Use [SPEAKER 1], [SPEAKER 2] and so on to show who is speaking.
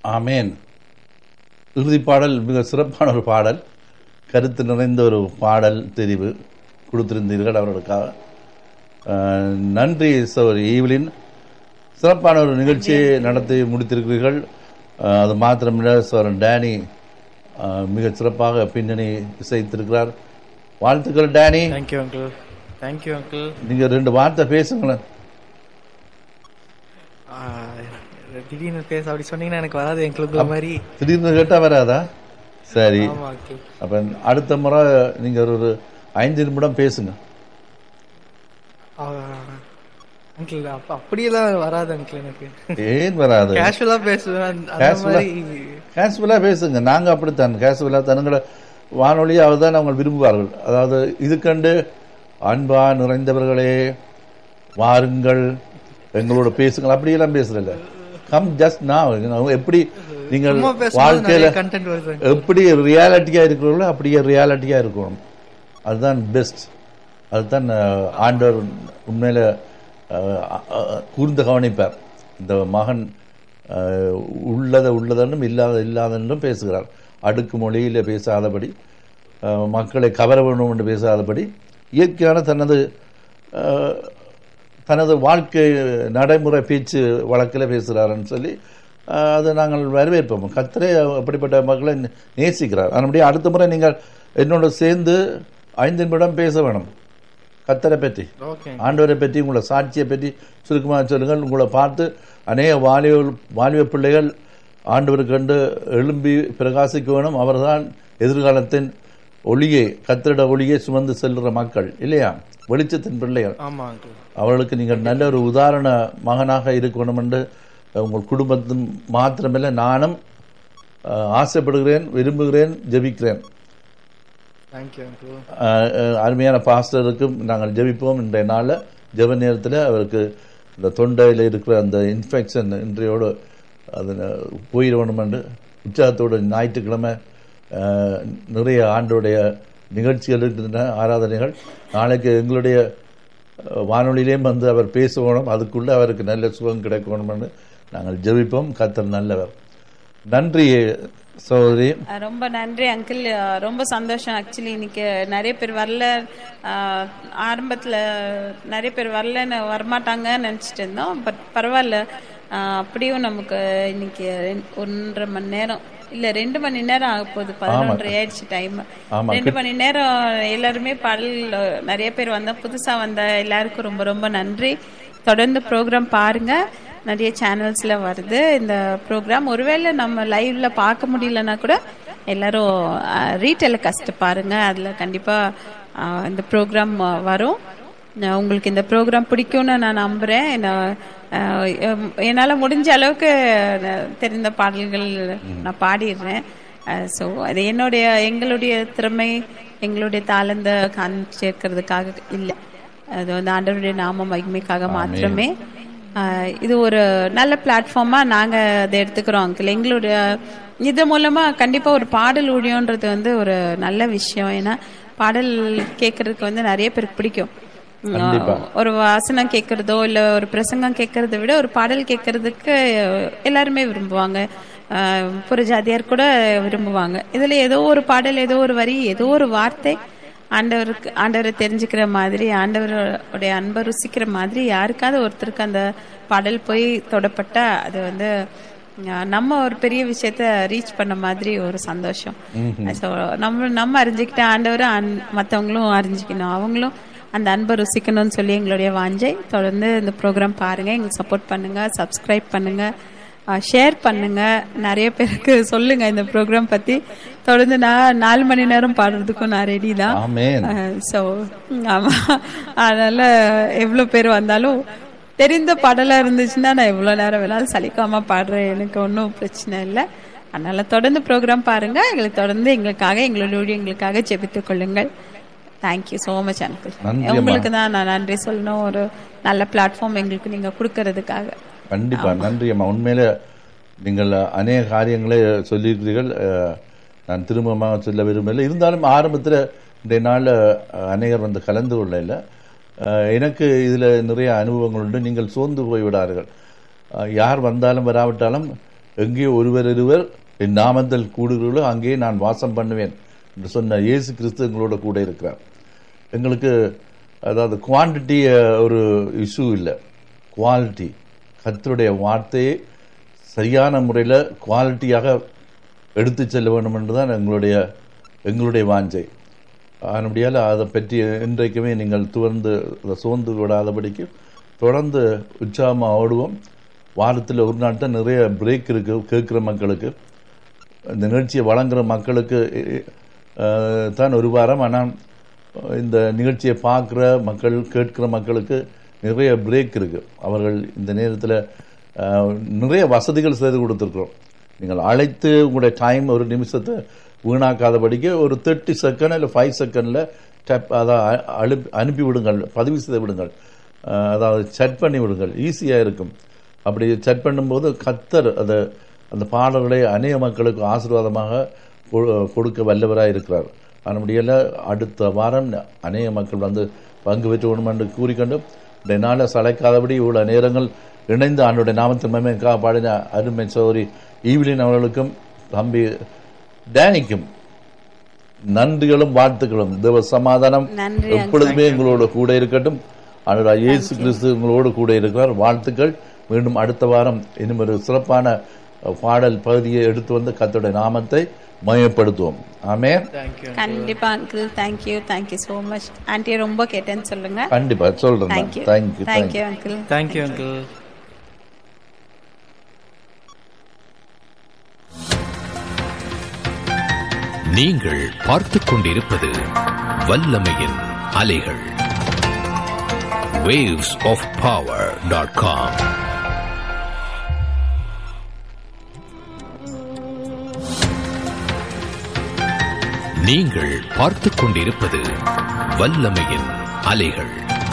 [SPEAKER 1] ஆமேன் இறுதி பாடல் மிக சிறப்பான ஒரு பாடல் கருத்து நிறைந்த ஒரு பாடல் தெரிவு கொடுத்திருந்தீர்கள் அவர்களுக்காக அஹ், நன்றி சோர் ஈவிலின் சிறப்பான ஒரு நிகழ்ச்சியை நடத்தி முடித்திருக்கிறீர்கள் அஹ், அது மாத்திரமில்ல சோரன் டேனி அஹ், மிக சிறப்பாக பின்னணி இசைத்திருக்கிறார் வாழ்த்துக்கள் Danny
[SPEAKER 2] thank you uncle thank you uncle
[SPEAKER 1] நீங்க ரெண்டு வார்த்தை பேசுங்களேன்
[SPEAKER 2] திடீர்னு பேச அப்படி சொன்னீங்கன்னா எனக்கு வராது எங்களுக்கு ஒரு மாதிரி
[SPEAKER 1] திடீர்னு கேட்டா வராதா சரி
[SPEAKER 2] ஆமா அங்கிள்
[SPEAKER 1] அப்ப அடுத்த முறை நீங்க ஒரு- ஒரு ஐந்து நிமிடம் பேசுங்க
[SPEAKER 2] அங்கிள் அப்ப அப்படியெல்லாம் வராது அங்கிள் எனக்கு
[SPEAKER 1] ஏன் வராது
[SPEAKER 2] கேஷுவலா பேசுவேன் அந்த- அந்த
[SPEAKER 1] Casual-ஆ?
[SPEAKER 2] மாதிரி
[SPEAKER 1] கேஷுவலா பேசுங்க நாங்க அப்படித்தான் கேஷுவலா தனங்களை வானொலியை அவர்தான் அவங்க விரும்புவார்கள் அதாவது இது கண்டு அன்பா நிறைந்தவர்களே வாருங்கள் எங்களோட பேசுங்கள் அப்படியெல்லாம் பேசுறல கம் ஜஸ்ட் நான் எப்படி நீங்கள்
[SPEAKER 2] சும்மா பேசும்போது
[SPEAKER 1] வாழ்க்கையில
[SPEAKER 2] நிறைய கண்டென்ட் வருது
[SPEAKER 1] எப்படி ரியாலிட்டியா இருக்கிறவங்களோ அப்படியே ரியாலிட்டியா இருக்கணும் அதுதான் பெஸ்ட் அதுதான் அஹ், ஆண்டவர் உண்மையில அஹ், அஹ், கூர்ந்து கவனிப்பார் இந்த மகன் அஹ், உள்ளதை உள்ளதென்றும் இல்லாத இல்லாதென்றும் பேசுகிறார் அடுக்கு மொழியில பேசாதபடி அஹ், மக்களை கவர வேண்டும் என்று பேசாதபடி இயற்கையான தனது அஹ், தனது வாழ்க்கை நடைமுறை பேச்சு வழக்கில் பேசுகிறாருன்னு சொல்லி அஹ், அதை நாங்கள் வரவேற்போம் கத்தரே அப்படிப்பட்ட மக்களை நே- நேசிக்கிறார் அதனுடைய அடுத்த முறை நீங்கள் என்னோட சேர்ந்து ஐந்து நிமிடம் பேச வேணும் கத்தரை பற்றி
[SPEAKER 2] ஓகே
[SPEAKER 1] ஆண்டவரை பற்றி உங்களை சாட்சியை பற்றி சுருக்கமாக சொல்லுங்கள் உங்களை பார்த்து அநேக வாலிப வாலிப பிள்ளைகள் ஆண்டவருக்கு கண்டு எழும்பி பிரகாசிக்க வேணும் அவர்தான் எதிர்காலத்தின் ஒளியை கத்திரிட ஒளியை சுமந்து செல்கிற மக்கள் இல்லையா வெளிச்சத்தின் பிள்ளைகள்
[SPEAKER 2] ஆமா அங்கிள்
[SPEAKER 1] அவர்களுக்கு நீங்கள் நல்ல ஒரு உதாரண மகனாக இருக்கணும் என்று உங்கள் குடும்பத்தின் மாத்திரமில்லை நானும் அஹ், ஆசைப்படுகிறேன் விரும்புகிறேன் ஜெபிக்கிறேன்
[SPEAKER 2] தேங்க்யூ அங்கிள்
[SPEAKER 1] அஹ், அஹ், அருமையான பாஸ்டருக்கும் நாங்கள் ஜெபிப்போம் இன்றைய நாளில் ஜெப நேரத்தில் அவருக்கு இந்த தொண்டையில் இருக்கிற அந்த இன்ஃபெக்ஷன் இன்றையோடு அது போயிடணும் என்று உற்சாகத்தோடு ஞாயிற்றுக்கிழமை அஹ், நிறைய ஆண்டோடைய நிகழ்ச்சிகள் இருக்கின்றன ஆராதனைகள் நாளைக்கு எங்களுடைய அஹ், வானொலியிலேயும் வந்து அவர் பேசணும் அதுக்குள்ளே அவருக்கு நல்ல சுகம் கிடைக்கணும்னு நாங்கள் ஜெபிப்போம் கத்தர் நல்லவர் நன்றி சகோதரி
[SPEAKER 3] அஹ் ரொம்ப நன்றி அங்கிள் ரொம்ப சந்தோஷம் ஆக்சுவலி இன்னைக்கு நிறைய பேர் வரல அஹ் ஆரம்பத்துல நிறைய பேர் வரலன்னு வரமாட்டாங்கன்னு நினைச்சிட்டு இருந்தோம் பட் பரவாயில்ல அஹ் அப்படியும் நமக்கு இன்னைக்கு ரெண்டு- ஒன்றரை மணி நேரம் இல்ல ரெண்டு மணி நேரம் ஆக போகுது பதினொன்றரை ஆயிடுச்சு டைம்
[SPEAKER 1] ஆமா,
[SPEAKER 3] ரெண்டு மணி நேரம் எல்லாருமே பாடல் நிறைய பேர் வந்தா புதுசா வந்த எல்லாருக்கும் ரொம்ப ரொம்ப நன்றி தொடர்ந்து ப்ரோக்ராம் பாருங்க நிறைய சேனல்ஸ்ல வருது இந்த ப்ரோக்ராம் ஒருவேளை நம்ம லைவ்ல பார்க்க முடியலன்னா கூட எல்லாரும் ரீடெலிகாஸ்ட் பாருங்க அதுல கண்டிப்பா அஹ், இந்த ப்ரோக்ராம் வரும் நான் உங்களுக்கு இந்த ப்ரோக்ராம் பிடிக்கும்னு நான் நம்புறேன் நான், அஹ், எம்- என்னால முடிஞ்ச அளவுக்கு நான் தெரிந்த பாடல்கள் நான் பாடிடுறேன் ஸோ அது என்னுடைய எங்களுடைய திறமை எங்களுடைய தாளந்த காண்பிச்சிருக்கிறதுக்காக இல்லை அது வந்து ஆண்டவருடைய நாம மகிமைக்காக மாத்திரமே ஆஹ் இது ஒரு நல்ல பிளாட்ஃபார்மா நாங்க அதை எடுத்துக்கிறோம் அங்கிள் எங்களுடைய இது மூலமா கண்டிப்பா ஒரு பாடல் ஊழியன்றது வந்து ஒரு நல்ல விஷயம் ஏன்னா பாடல் கேட்கறதுக்கு வந்து நிறைய பேருக்கு பிடிக்கும்
[SPEAKER 1] கண்டிப்பா.
[SPEAKER 3] ஒரு வாசனம் கேட்கறதோ இல்ல ஒரு பிரசங்கம் கேட்கறத விட ஒரு பாடல் கேட்கறதுக்கு எல்லாருமே விரும்புவாங்க ஆஹ் புறஜாதியார் கூட விரும்புவாங்க இதுல ஏதோ ஒரு பாடல் ஏதோ ஒரு வரி ஏதோ ஒரு வார்த்தை ஆண்டவருக்கு ஆண்டவரை தெரிஞ்சுக்கிற மாதிரி ஆண்டவருடைய அன்பை ருசிக்கிற மாதிரி யாருக்காவது ஒருத்தருக்கு அந்த பாடல் போய் தொடப்பட்டா அது வந்து அஹ், நம்ம ஒரு பெரிய விஷயத்த ரீச் பண்ண மாதிரி ஒரு சந்தோஷம் ஸோ நம்ம நம்ம அறிஞ்சுக்கிட்ட ஆண்டவரை அன்- மத்தவங்களும் அறிஞ்சுக்கணும் அவங்களும் அந்த அன்பை ருசிக்கணும்னு சொல்லி எங்களுடைய வாஞ்சை தொடர்ந்து இந்த ப்ரோக்ராம் பாருங்க எங்களுக்கு சப்போர்ட் பண்ணுங்க சப்ஸ்கிரைப் பண்ணுங்க ஷேர் பண்ணுங்க நிறைய பேருக்கு சொல்லுங்க இந்த ப்ரோக்ராம் பத்தி தொடர்ந்து நான் நாலு மணி நேரம் பாடுறதுக்கும் நான் ரெடி தான்
[SPEAKER 1] ஆமென்
[SPEAKER 3] ஸோ ஆமா அதனால எவ்வளோ பேர் வந்தாலும் தெரிந்த பாடலா இருந்துச்சுன்னா நான் எவ்வளோ நேரம் வேணாலும் சலிக்காம பாடுறேன் எனக்கு ஒன்றும் பிரச்சனை இல்லை அதனால தொடர்ந்து ப்ரோக்ராம் பாருங்க எங்களுக்கு தொடர்ந்து எங்களுக்காக எங்களோட எங்களுக்காக ஜெபித்துக் கொள்ளுங்கள் தேங்க்யூ ஸோ மச் அங்கிள்
[SPEAKER 1] நன்றி அம்மா.
[SPEAKER 3] உங்களுக்கு தான் நான் நன்றி சொல்லணும் ஒரு நல்ல பிளாட்ஃபார்ம் எங்களுக்கு நீங்க கொடுக்கறதுக்காக
[SPEAKER 1] கண்டிப்பா நன்றி அம்மா உண்மையில நீங்கள் அநேக காரியங்களை சொல்லியிருக்கிறீர்கள் அஹ், நான் திரும்பமாக சொல்ல விரும்பவில்லை இருந்தாலும் ஆரம்பத்தில் இன்றைய நாளில் அநேகர் வந்து கலந்து கொள்ள இல்லை அஹ், எனக்கு இதில் நிறைய அனுபவங்கள் உண்டு நீங்கள் சோர்ந்து போய் விடார்கள் அஹ், யார் வந்தாலும் வராவிட்டாலும் எங்கே ஒருவர் இருவர் என் நாமத்தில் கூடுகிறீர்களோ அங்கே நான் வாசம் பண்ணுவேன் என்று சொன்ன இயேசு கிறிஸ்து எங்களோட கூட இருக்கிறார் எங்களுக்கு அதாவது குவான்டிட்டி ஒரு இஷ்யூ இல்லை குவாலிட்டி கர்த்தருடைய வார்த்தையை சரியான முறையில் குவாலிட்டியாக எடுத்து செல்ல வேண்டும் என்றுதான் எங்களுடைய எங்களுடைய வாஞ்சை அதனுடையால் அதை பற்றி இன்றைக்குமே நீங்கள் துவர்ந்து அதை சோர்ந்து விடாதபடிக்கு தொடர்ந்து உற்சாகமாக ஓடுவோம் வாரத்தில் ஒரு நாள் தான் நிறைய பிரேக் இருக்கு கேட்குற மக்களுக்கு இந்த நிகழ்ச்சியை வழங்குற மக்களுக்கு அஹ், தான் ஒரு வாரம் ஆனால் இந்த நிகழ்ச்சியை பார்க்குற மக்கள் கேட்கிற மக்களுக்கு நிறைய பிரேக் இருக்கு அவர்கள் இந்த நேரத்தில் நிறைய வசதிகள் செய்து கொடுத்துருக்குறோம் நீங்கள் அழைத்து உங்களுடைய டைம் ஒரு நிமிஷத்தை வீணாக்காதபடிக்கு ஒரு தேர்ட்டி செகண்ட் இல்லை ஃபைவ் செகண்டில் டப் அதான் அ- அனுப்பி அனுப்பி விடுங்கள் பதிவு செய்து விடுங்கள் அஹ், அதாவது செட் பண்ணி விடுங்கள் ஈஸியாக இருக்கும் அப்படி செட் பண்ணும்போது கத்தர் அதை அந்த பாடல்களை அநேக மக்களுக்கு ஆசீர்வாதமாக கொ- கொடுக்க வல்லவராக இருக்கிறார் அதனுடைய அடுத்த வாரம் அநேக மக்கள் வந்து பங்கு பெற்று வேணும் என்று கூறிக்கொண்டு இந்த நாளை சளைக்காதபடி இவ்வளோ நேரங்கள் இணைந்து ஆண்டுடைய நாமத்தின் மயமைக்காக பாடின அருமை சௌரி ஈவிலின் அவர்களுக்கும் தம்பி டேனிக்கும் நன்றிகளும் வாழ்த்துக்களும் தேவ சமாதானம்
[SPEAKER 3] நன்றி,
[SPEAKER 1] எப்பொழுதுமே எங்களோட கூட இருக்கட்டும் ஆண்டவரா இயேசு கிறிஸ்து உங்களோடு கூட இருக்கிறார் வாழ்த்துக்கள் மீண்டும் அடுத்த வாரம் இன்னும் ஒரு சிறப்பான அஹ், பாடல் பகுதியை எடுத்து வந்து கர்த்தருடைய நாமத்தை மயப்படுத்துவோம் ஆமே
[SPEAKER 2] தேங்க்யூ
[SPEAKER 3] கண்டிப்பா uncle thank you thank you so much aunty ரொம்ப கேட்டேன்னு சொல்லுங்க
[SPEAKER 1] கண்டிப்பா சொல்றேன்
[SPEAKER 3] thank you
[SPEAKER 1] thank you
[SPEAKER 3] thank you uncle
[SPEAKER 2] thank you uncle
[SPEAKER 4] நீங்கள் பார்த்துக் கொண்டிருப்பது வல்லமையின் அலைகள் waves of power.com நீங்கள் பார்த்துக் கொண்டிருப்பது வல்லமையின் அலைகள்